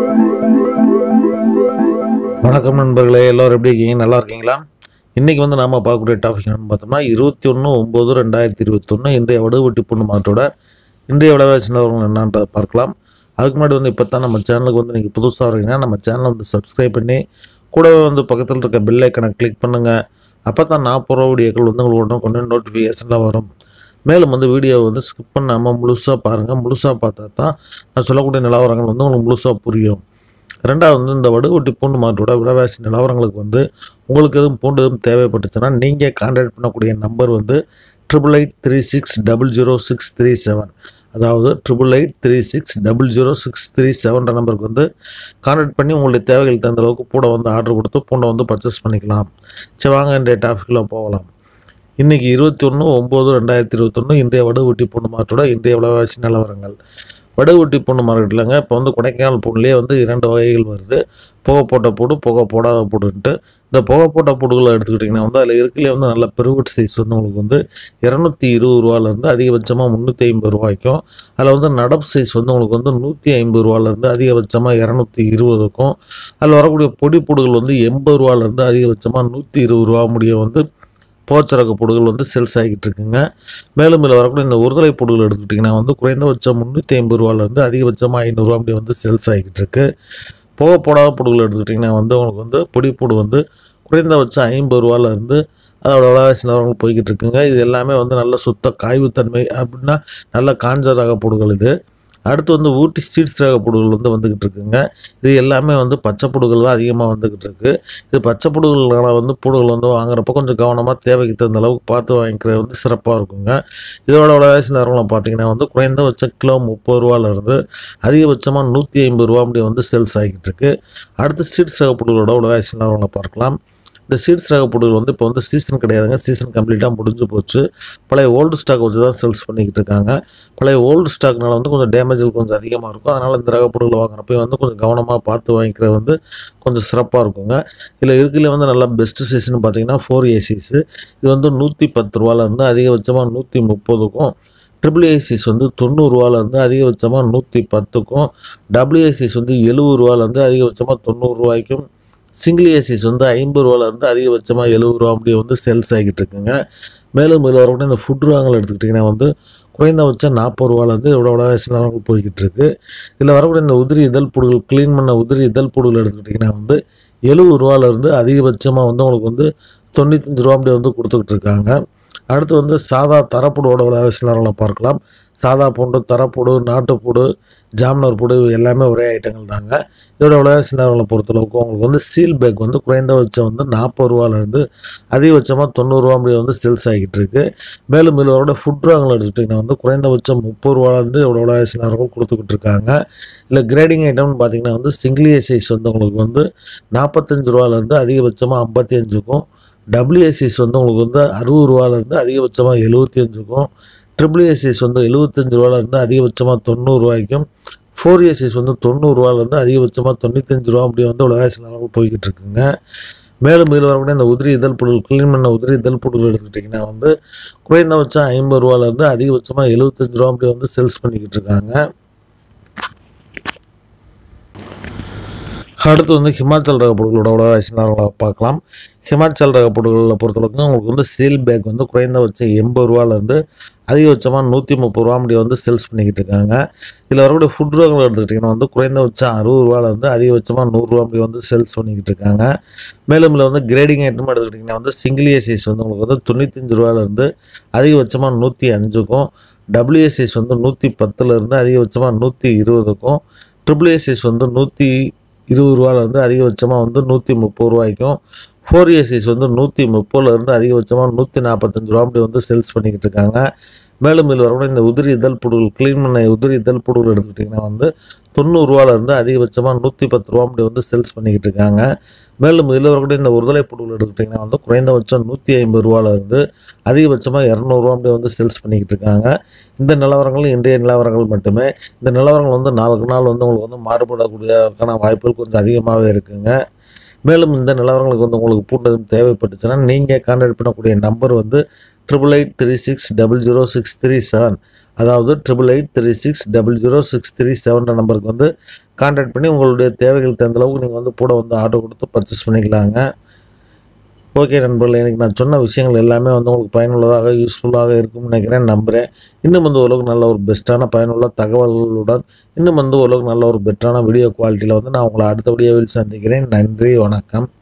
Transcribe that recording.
வணக்கம் நண்பர்களே எல்லோரும் எப்படி இருக்கீங்க நல்லா இருக்கீங்களா இன்றைக்கி வந்து நாம் பார்க்கக்கூடிய டாபிக் என்னன்னு பார்த்தோம்னா இருபத்தி ஒன்று ஒம்பது ரெண்டாயிரத்தி இருபத்தொன்று இன்றைய வடுவட்டி பொண்ணு மாற்றோட இன்றைய விளையாட்டு சின்னவர்கள் என்னன்ற பார்க்கலாம் அதுக்கு முன்னாடி வந்து இப்போ தான் நம்ம சேனலுக்கு வந்து நீங்கள் புதுசாக வரீங்கன்னா நம்ம சேனலை வந்து சப்ஸ்கிரைப் பண்ணி கூடவே வந்து பக்கத்தில் இருக்க பெல் ஐக்கனை கிளிக் பண்ணுங்கள் அப்போ தான் நான் போகிற வீடியோக்கள் வந்து உங்களுக்கு உடனே கொண்டு நோட்டிஃபிகேஷனில் வரும் மேலும் வந்து வீடியோவை வந்து ஸ்கிப் பண்ணாமல் முழுசாக பாருங்கள் முழுசாக பார்த்தா தான் நான் சொல்லக்கூடிய நிலவரங்கள் வந்து உங்களுக்கு முழுசாக புரியும் ரெண்டாவது வந்து இந்த வடுவட்டி பூண்டு மாட்டோட விலைவாசி நிலவரங்களுக்கு வந்து உங்களுக்கு எதுவும் பூண்டு எதுவும் தேவைப்பட்டுச்சுன்னா நீங்கள் கான்டாக்ட் பண்ணக்கூடிய நம்பர் வந்து triple eight three six double zero six three seven அதாவது triple eight three six double zero six three செவன்ற நம்பருக்கு வந்து கான்டாக்ட் பண்ணி உங்களுடைய தேவைகள் தகுந்த அளவுக்கு பூண்டை வந்து ஆர்டர் கொடுத்து பூண்டை வந்து பர்ச்சேஸ் பண்ணிக்கலாம் சரி வாங்க இன்றைய டாபிக்கில் போகலாம் இன்றைக்கி இருபத்தி ஒன்று ஒம்பது ரெண்டாயிரத்தி இருபத்தொன்று இன்றைய வடுவட்டி பூண்டு மாற்றோட இன்றைய விலைவாசி நிலவரங்கள் வடுவட்டி பூண்டு மார்க்கெட்லங்க இப்போ வந்து கொடைக்கானல் பூண்டுலேயே வந்து இரண்டு வகைகள் வருது புகை போட்ட பூடு புகை போடாத பூடுன்ட்டு இந்த புகை போட்ட பூடுகளை எடுத்துக்கிட்டிங்கன்னா வந்து அதில் இருக்கலே வந்து நல்ல பெருவட்டு சைஸ் வந்து உங்களுக்கு வந்து இரநூத்தி இருபது ரூபாலேருந்து அதிகபட்சமாக முந்நூற்றி ஐம்பது ரூபாய்க்கும் அதில் வந்து நடப்பு சைஸ் வந்து உங்களுக்கு வந்து நூற்றி ஐம்பது ரூபாலேருந்து அதிகபட்சமாக இரநூத்தி இருபதுக்கும் அதில் வரக்கூடிய பொடி பூடுகள் வந்து எண்பது ரூபாலேருந்து அதிகபட்சமாக நூற்றி இருபது ரூபா முடிய வந்து போச்சரக்கு பொடுகள் வந்து சேல்ஸ் ஆகிட்டு இருக்குங்க மேலும் இதில் வரக்கூடிய இந்த ஒருதலை பொடுகள் எடுத்துக்கிட்டிங்கன்னா வந்து குறைந்தபட்சம் முந்நூற்றி ஐம்பது ரூபாலேருந்து அதிகபட்சமாக ஐநூறுரூவா அப்படி வந்து சேல்ஸ் ஆகிட்டு இருக்கு போக போடாத பொடுகள் எடுத்துக்கிட்டிங்கன்னா வந்து உங்களுக்கு வந்து பொடி பொடு வந்து குறைந்தபட்சம் ஐம்பது ரூபாலேருந்து அதோட விலைவாசி நிலவரங்கள் போய்கிட்டு இருக்குங்க இது எல்லாமே வந்து நல்ல சுத்த காய்வுத்தன்மை அப்படின்னா நல்ல காஞ்ச ரக பொடுகள் இது அடுத்து வந்து ஊட்டி சீட்ஸ் ரக புடுகள் வந்து வந்துக்கிட்டு இருக்குங்க இது எல்லாமே வந்து பச்சை புடுகள் தான் அதிகமாக வந்துக்கிட்டு இருக்கு இது பச்சை புடுகள்னால வந்து புடுகள் வந்து வாங்குறப்ப கொஞ்சம் கவனமாக தேவைக்கு தகுந்த அளவுக்கு பார்த்து வாங்கிக்கிறது வந்து சிறப்பாக இருக்குங்க இதோட விலைவாசி நேரங்களை பார்த்தீங்கன்னா வந்து குறைந்தபட்ச கிலோ முப்பது ரூபாலேருந்து அதிகபட்சமாக நூற்றி ஐம்பது ரூபா அப்படி வந்து சேல்ஸ் ஆகிட்டு இருக்கு அடுத்து சீட்ஸ் ரக புடுகளோட விலைவாசி நேரங்களை பார்க்கலாம் இந்த சீட்ஸ் ரக பொருட்கள் வந்து இப்போ வந்து சீசன் கிடையாதுங்க சீசன் கம்ப்ளீட்டாக முடிஞ்சு போச்சு பழைய ஓல்டு ஸ்டாக் வச்சு தான் சேல்ஸ் பண்ணிக்கிட்டு இருக்காங்க பழைய ஓல்டு ஸ்டாக்னால வந்து கொஞ்சம் டேமேஜ்கள் கொஞ்சம் அதிகமாக இருக்கும் அதனால் இந்த ரக பொருட்களை வாங்குறப்ப வந்து கொஞ்சம் கவனமாக பார்த்து வாங்கிக்கிறது வந்து கொஞ்சம் சிறப்பாக இருக்குங்க இதில் இருக்கிறதுல வந்து நல்லா பெஸ்ட்டு சீசன் பார்த்தீங்கன்னா ஃபோர் ஏசிஸு இது வந்து நூற்றி பத்து ரூபாலேருந்து அதிகபட்சமாக நூற்றி முப்பதுக்கும் ட்ரிபிள் ஏசிஸ் வந்து தொண்ணூறுரூவாலேருந்து அதிகபட்சமாக நூற்றி பத்துக்கும் டபிள்யூஏசிஸ் வந்து எழுபது ரூபாலேருந்து அதிகபட்சமாக தொண்ணூறுரூவாய்க்கும் சிங்கிள் ஏசிஸ் வந்து ஐம்பது ரூபாலேருந்து அதிகபட்சமாக எழுபது ரூபா அப்படி வந்து சேல்ஸ் ஆகிட்டு இருக்குங்க மேலும் இதில் வரக்கூடிய இந்த ஃபுட் வாங்கல் எடுத்துக்கிட்டிங்கன்னா வந்து குறைந்தபட்சம் நாற்பது ரூபாலேருந்து இதோட விலைவாசி நிலவரங்கள் போய்கிட்டு இருக்கு இதில் வரக்கூடிய இந்த உதிரி இதழ் புடுகள் க்ளீன் பண்ண உதிரி இதழ் புடுகள் எடுத்துக்கிட்டிங்கன்னா வந்து எழுபது ரூபாலேருந்து அதிகபட்சமாக வந்து உங்களுக்கு வந்து தொண்ணூத்தஞ்சு ரூபா அப்படி வந்து கொடுத்துக்கிட்டு இருக்காங்க அடுத்து வந்து சாதா தரப்புடோட விலைவாசி நிலவரங்களை பார்க்கலாம் சாதா பூண்டு தரப்புடு நாட்டுப்பூடு ஜாம்னர் பூடு இவை எல்லாமே ஒரே ஐட்டங்கள் தாங்க இதோட விலைவாசி நிலவரங்களை பொறுத்தளவுக்கு உங்களுக்கு வந்து சீல் பேக் வந்து குறைந்தபட்சம் வந்து நாற்பது ரூபாலேருந்து அதிகபட்சமாக தொண்ணூறுரூவா அப்படி வந்து சேல்ஸ் ஆகிட்டு இருக்கு மேலும் இதோட ஃபுட் ராங்கில் எடுத்துக்கிட்டிங்கன்னா வந்து குறைந்தபட்சம் முப்பது ரூபாலேருந்து இதோட விலைவாசி நிலவரங்கள் கொடுத்துக்கிட்டு இருக்காங்க இல்லை கிரேடிங் ஐட்டம்னு பார்த்தீங்கன்னா வந்து சிங்கிள் ஏ சைஸ் வந்து உங்களுக்கு வந்து நாற்பத்தஞ்சு ரூபாலேருந்து அதிகபட்சமாக ஐம்பத்தி அஞ்சுக்கும் டபிள்யூஎஸ்சிஸ் வந்து உங்களுக்கு வந்து அறுபது ரூபாலேருந்து அதிகபட்சமாக எழுபத்தி அஞ்சுக்கும் ட்ரிபிள் ஏசிஸ் வந்து எழுபத்தஞ்சு ரூபாலேருந்து அதிகபட்சமாக தொண்ணூறுரூவாய்க்கும் ஃபோர் ஏசிஸ் வந்து தொண்ணூறுரூவாலேருந்து அதிகபட்சமாக தொண்ணூத்தஞ்சு ரூபா அப்படி வந்து விலைவாசி நிலவரம் போய்கிட்டு இருக்குங்க மேலும் இதில் வரக்கூடிய இந்த உதிரி இதழ் பொருள் க்ளீன் பண்ண உதிரி இதழ் பொருள் எடுத்துக்கிட்டிங்கன்னா வந்து குறைந்தபட்சம் ஐம்பது ரூபாலேருந்து அதிகபட்சமாக எழுபத்தஞ்சு ரூபா அப்படி வந்து சேல்ஸ் பண்ணிக்கிட்டு இருக்காங்க அடுத்து வந்து ஹிமாச்சல் ரக பொருட்களோட விலைவாசி நிலவரங்களை பார்க்கலாம் ஹிமாச்சல் ரக பொருட்களை பொறுத்தளவுக்கு உங்களுக்கு வந்து சீல் பேக் வந்து குறைந்தபட்சம் எண்பது ரூபாலேருந்து அதிகபட்சமாக நூற்றி முப்பது ரூபா அப்படி வந்து சேல்ஸ் பண்ணிக்கிட்டு இருக்காங்க இதில் வரக்கூடிய ஃபுட் ரகங்கள் எடுத்துக்கிட்டிங்கன்னா வந்து குறைந்தபட்சம் அறுபது ரூபாலேருந்து அதிகபட்சமாக நூறுரூவா அப்படி வந்து சேல்ஸ் பண்ணிக்கிட்டு இருக்காங்க மேலும் இதில் வந்து கிரேடிங் ஐட்டம் எடுத்துக்கிட்டிங்கன்னா வந்து சிங்கிள் ஏசிஸ் வந்து உங்களுக்கு வந்து தொண்ணூத்தஞ்சு ரூபாலேருந்து அதிகபட்சமாக நூற்றி அஞ்சுக்கும் டபிள்யூஎஸ்எஸ் வந்து நூற்றி பத்துலேருந்து அதிகபட்சமாக நூற்றி இருபதுக்கும் ட்ரிபிள் ஏசிஸ் வந்து நூற்றி இருபது ரூபாலேருந்து அதிகபட்சமாக வந்து நூற்றி முப்பது ரூபாய்க்கும் ஃபோர் ஏசிஸ் வந்து நூற்றி முப்பதுலேருந்து அதிகபட்சமாக நூற்றி நாற்பத்தஞ்சு ரூபா அப்படி வந்து சேல்ஸ் பண்ணிக்கிட்டு இருக்காங்க மேலும் இதில் வரக்கூடிய இந்த உதிரி இதழ் புடுகள் க்ளீன் பண்ண உதிரி இதழ் புடுகள் எடுத்துக்கிட்டிங்கன்னா வந்து தொண்ணூறுரூவாலேருந்து அதிகபட்சமாக நூற்றி பத்து ரூபா அப்படி வந்து சேல்ஸ் பண்ணிக்கிட்டு இருக்காங்க மேலும் இதில் வரக்கூடிய இந்த ஒருதலை புடுகள் எடுத்துக்கிட்டிங்கன்னா வந்து குறைந்தபட்சம் நூற்றி ஐம்பது ரூபாலேருந்து அதிகபட்சமாக இரநூறுவா அப்படி வந்து சேல்ஸ் பண்ணிக்கிட்டு இருக்காங்க இந்த நிலவரங்கள் இன்றைய நிலவரங்கள் மட்டுமே இந்த நிலவரங்கள் வந்து நாளுக்கு நாள் வந்து உங்களுக்கு வந்து மாறுபடக்கூடியதற்கான வாய்ப்புகள் கொஞ்சம் அதிகமாகவே இருக்குங்க மேலும் இந்த நிலவரங்களுக்கு வந்து உங்களுக்கு பூண்டதும் தேவைப்பட்டுச்சுன்னா நீங்கள் கான்டாக்ட் பண்ணக்கூடிய நம்பர் வந்து triple eight three six double zero six three seven அதாவது triple eight three six double zero six three செவன்ற நம்பருக்கு வந்து கான்டாக்ட் பண்ணி உங்களுடைய தேவைகள் தகுந்த அளவுக்கு நீங்கள் வந்து கூட வந்து ஆர்டர் கொடுத்து பர்ச்சேஸ் பண்ணிக்கலாங்க ஓகே நண்பர்களே எனக்கு நான் சொன்ன விஷயங்கள் எல்லாமே வந்து உங்களுக்கு பயனுள்ளதாக யூஸ்ஃபுல்லாக இருக்கும்னு நினைக்கிறேன் நம்புகிறேன் இன்னும் வந்து ஓரளவுக்கு நல்ல ஒரு பெஸ்ட்டான பயனுள்ள தகவல்களுடன் இன்னும் வந்து ஓரளவுக்கு நல்ல ஒரு பெட்டரான வீடியோ குவாலிட்டியில் வந்து நான் உங்களை அடுத்த வீடியோவில் சந்திக்கிறேன் நன்றி வணக்கம்